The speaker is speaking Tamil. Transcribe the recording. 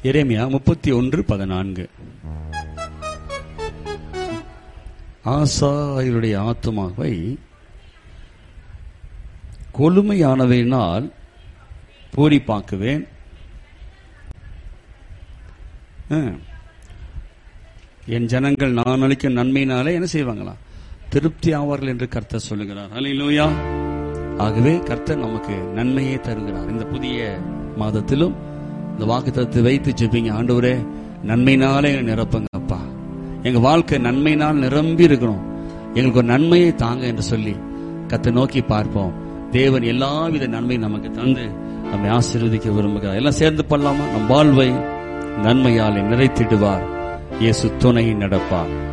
எரேமியா முப்பத்தி ஒன்று பதினான்கு ஆசாரியருடைய ஆத்துமாவை கொழுமையானவையினால் பூரிப்பாக்குவேன் ஆ. என் ஜனங்கள் நான் அளிக்கும் நன்மையினாலே என்ன செய்வாங்களா திருப்தி ஆவார்கள் என்று கர்த்தர் சொல்லுகிறார் அல்லேலூயா ஆகவே கர்த்தர் நமக்கு நன்மையே தருகிறார் இந்த புதிய மாதத்திலும் இந்த வாக்குத்தத்தை வைத்து ஜெபிங்க ஆண்டவரே நன்மையினாலே எங்களை நிரப்புங்க அப்பா எங்க வாழ்க்கை நன்மையினால் நிரம்பி இருக்கணும் எங்களுக்கு ஒரு நன்மையை தாங்க என்று சொல்லி கத்தை நோக்கி பார்ப்போம் தேவன் எல்லாவித நன்மையும் நமக்கு தந்து நம்மை ஆசீர்வதிக்க விரும்புகிறார் எல்லாம் சேர்ந்து பண்ணலாமா நம் வாழ்வை நன்மையால் நிறைத்திடுவார் இயேசு துணை நடப்பார்